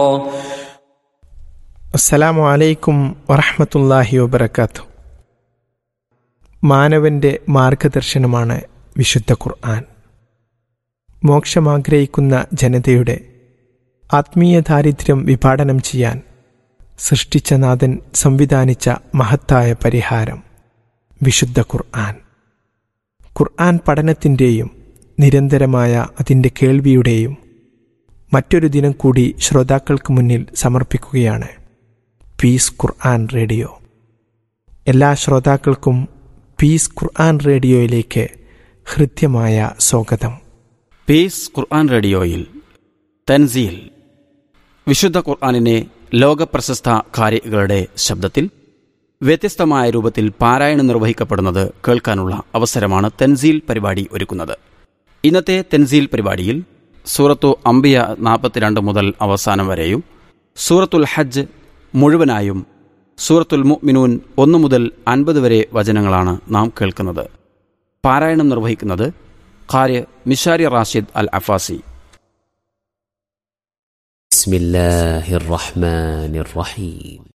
അസ്സലാമു അലൈക്കും വറഹമത്തല്ലാഹി വബർക്കാത്തു മാനവന്റെ മാർഗദർശനമാണ് വിശുദ്ധ ഖുർആൻ മോക്ഷമാഗ്രഹിക്കുന്ന ജനതയുടെ ആത്മീയ ദാരിദ്ര്യം വിഭാടനം ചെയ്യാൻ സൃഷ്ടിച്ച നാഥൻ സംവിധാനിച്ച മഹത്തായ പരിഹാരം വിശുദ്ധ ഖുർആൻ ഖുർആൻ പഠനത്തിൻ്റെയും നിരന്തരമായ അതിൻ്റെ കേൾവിയുടെയും മറ്റൊരു ദിനം കൂടി ശ്രോതാക്കൾക്ക് മുന്നിൽ സമർപ്പിക്കുകയാണ് പീസ് ഖുർആൻ റേഡിയോ എല്ലാ ശ്രോതാക്കൾക്കും പീസ് ഖുർആൻ റേഡിയോയിലേക്ക് ഹൃദ്യമായ സ്വാഗതം പീസ് ഖുർആൻ റേഡിയോയിൽ തൻസീൽ വിശുദ്ധ ഖുർആനിനെ ലോകപ്രശസ്ത കാരികളുടെ ശബ്ദത്തിൽ വ്യത്യസ്തമായ രൂപത്തിൽ പാരായണം നിർവഹിക്കപ്പെടുന്നത് കേൾക്കാനുള്ള അവസരമാണ് തെൻസീൽ പരിപാടി ഒരുക്കുന്നത് ഇന്നത്തെ തെൻസീൽ പരിപാടിയിൽ സൂറത്തു അംബിയ നാൽപ്പത്തിരണ്ട് മുതൽ അവസാനം വരെയും സൂറത്തുൽ ഹജ്ജ് മുഴുവനായും സൂറത്തുൽ മുഅ്മിനൂൻ ഒന്ന് മുതൽ അൻപത് വരെ വചനങ്ങളാണ് നാം കേൾക്കുന്നത് പാരായണം നിർവഹിക്കുന്നത് ഖാര്യ മിഷാരി റാഷിദ് അൽ അഫാസി بسم الله الرحمن الرحيم